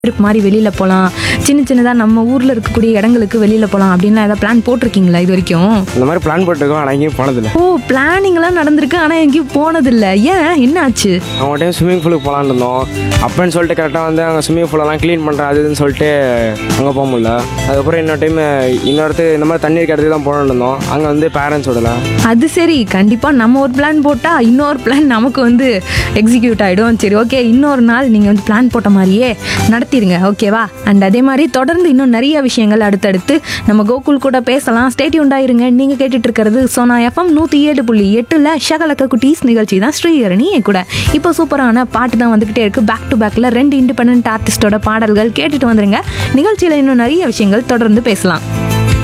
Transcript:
trip மாதிரி வெளியில் போகலாம் சின்ன சின்னதாக நம்ம ஊரில் இருக்கக்கூடிய இடங்களுக்கு வெளியில் போகலாம் அப்படின்லாம் ஏதாவது பிளான் போட்டிருக்கீங்களா இது வரைக்கும் இந்த மாதிரி பிளான் போட்டுருக்கோம் ஆனால் எங்கேயும் போனதில்லை ஓ பிளானிங்லாம் நடந்திருக்கு ஆனால் எங்கேயும் போனதில்லை ஏன் என்ன ஆச்சு அவங்க டைம் ஸ்விம்மிங் பூலுக்கு போகலான்னு இருந்தோம் அப்பன்னு சொல்லிட்டு கரெக்டாக வந்து அங்கே ஸ்விம்மிங் பூலெல்லாம் க்ளீன் பண்ணுறேன் அது இதுன்னு சொல்லிட்டு அங்கே போக முடியல அதுக்கப்புறம் இன்னொரு டைம் இன்னொருத்து இந்த மாதிரி தண்ணி இருக்க இடத்துக்கு தான் போகணுன்னு இருந்தோம் அங்கே வந்து பேரண்ட்ஸ் விடல அது சரி கண்டிப்பாக நம்ம ஒரு பிளான் போட்டால் இன்னொரு பிளான் நமக்கு வந்து எக்ஸிக்யூட் ஆகிடும் சரி ஓகே இன்னொரு நாள் நீங்கள் வந்து பிளான் போட்ட மாதிரியே நடத்திடுங்க ஓகேவா அண்ட் அதே மாதிரி தொடர்ந்து இன்னும் நிறைய விஷயங்கள் அடுத்தடுத்து நம்ம கோகுல் கூட பேசலாம் ஸ்டேட்டி உண்டாயிருங்க நீங்கள் கேட்டுட்டு இருக்கிறது சோனா எஃப்எம் நூற்றி ஏழு புள்ளி எட்டில் ஷகலக்க குட்டீஸ் நிகழ்ச்சி தான் ஸ்ரீஹரணி என் கூட இப்போ சூப்பரான பாட்டு தான் வந்துக்கிட்டே இருக்குது பேக் டு பேக்கில் ரெண்டு இண்டிபெண்ட் ஆர்டிஸ்டோட பாடல்கள் கேட்டுட்டு வந்துருங்க நிகழ்ச்சியில் இன்னும் நிறைய விஷயங்கள் தொடர்ந்து பேசலாம்